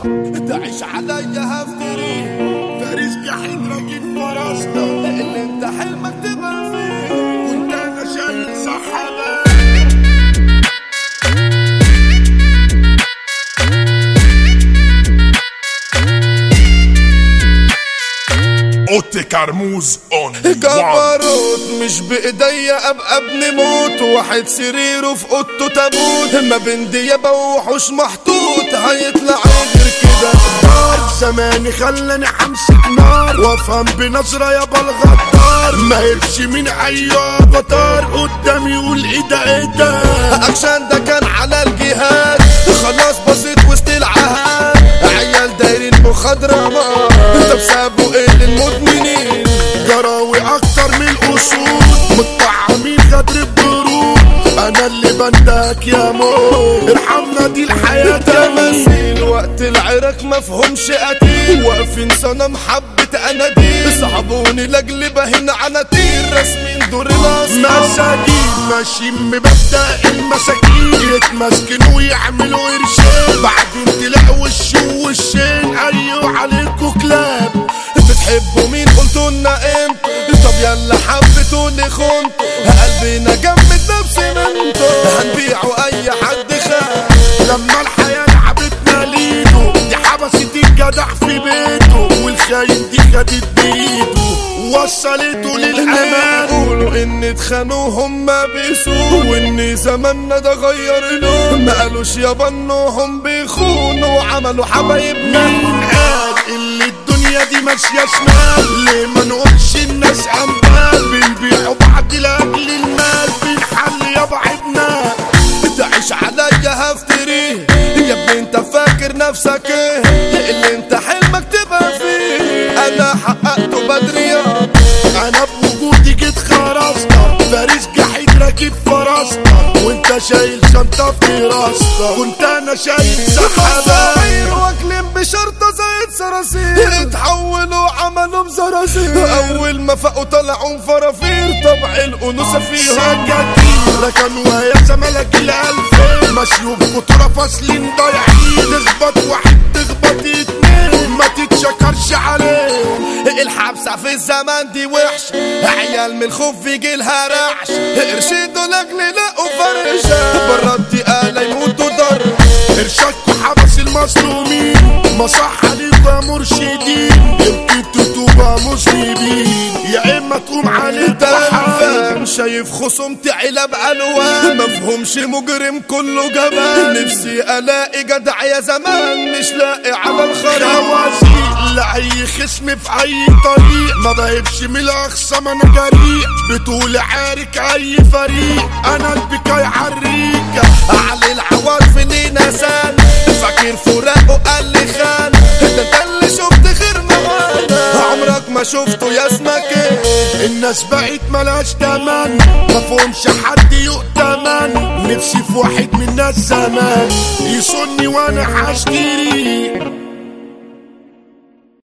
تعيش عليا هفتري فارس جحيم راكب فرسنا اللي انت حلمك تبقى فيه كنت انا شايل سحابة اوتي كرموز اون جبروت مش بايديا ابقى ابن موت واحد سريره في اوضته تابوت ما بين ديابه ووحوش محطوط هيطلع غير كده نار زماني خلاني حمسك نار وافهم بنظره يابا الغدار ما هرش من اي افاتار قدام يقول ايه ده ايه ده اكشن ده كان على الجهاد خلاص بسيط وسط العهد عيال دايرين مخضرمات طب سابوا ايه للمدمنين جراوي اكتر من الاسود متطعمين غدر البرود انا اللي بندك يا موت ارحمنا دي الحياة تماثيل وقت العرق مفهومش قتيل واقفين صنم حبة اناديل صعبوني لاجل بهن عناتيل راسمين دور الاصحاب مساجين ماشيين مبدأ المساكين يتمسكنوا ويعملوا قرشين بعدين تلاقوا وش ووشين ايوه عليكوا كلاب بتحبوا مين قلتوا لنا امتى طب يلا حبيتوني خنت قلبنا جمد نفسي منتو هنبيعوا اي حد خان لما الحياة لعبتنا ليدو دي حبست الجدع في بيته والخاين دي خدت بايده وصلته للامان يقولوا ان اتخانوا هما بيسوقوا وان زماننا ده غير لون ما قالوش يابا انهم بيخونوا وعملوا حبايبنا قال اللي الدنيا دي ماشيه شمال ليه ما نقولش الناس امبال بنبيعوا بعض لاجل المال بنحل يابا عيبنا تعيش عليا هفتري يا ابني انت فاكر نفسك ايه اللي انت حلمك تبقى فيه انا حققته بدري يا انا بوجودي جيت خرسنا فارس جحيد راكب فرسنا وانت شايل شنطة في راسنا كنت انا شايل سحابة واكلين بشرطة زي الصراصير اتحولوا عملوا بزرازير اول ما فاقوا طلعوا فرافير طبع الانوثة فيها سكاكين ركنوا يا زملك الالفين ماشيوا بكترة فاصلين ضايعين اخبط واحد تخبط اتنين ما تتشكرش عليه الحبسة في الزمان دي وحش عيال من الخوف يجي لها رعش ارشدوا لاجل لقوا فرشة برات دي آلة يموتوا ضر ارشادكوا حبس المظلومين مصح عليكوا يا مرشدين يمكن تتوبوا مسلمين يا اما تقوم عليك وحام شايف خصومتي علب الوان مفهومش مجرم كله جبان نفسي الاقي جدع يا زمان مش لاقي على الخرا لاي خصم في اي طريق ما بهبش من الاخصام انا جريء بطول عارك اي فريق انا البكاي عريكة علي العواطف لينا سان فاكر فراقه قال لي خان ده انت اللي شفت خير معانا عمرك ما شفته يا اسمك ايه الناس بقت ملاش تمن مفهومش حد يؤتمن نفسي في واحد من الناس زمان يصني وانا هشتري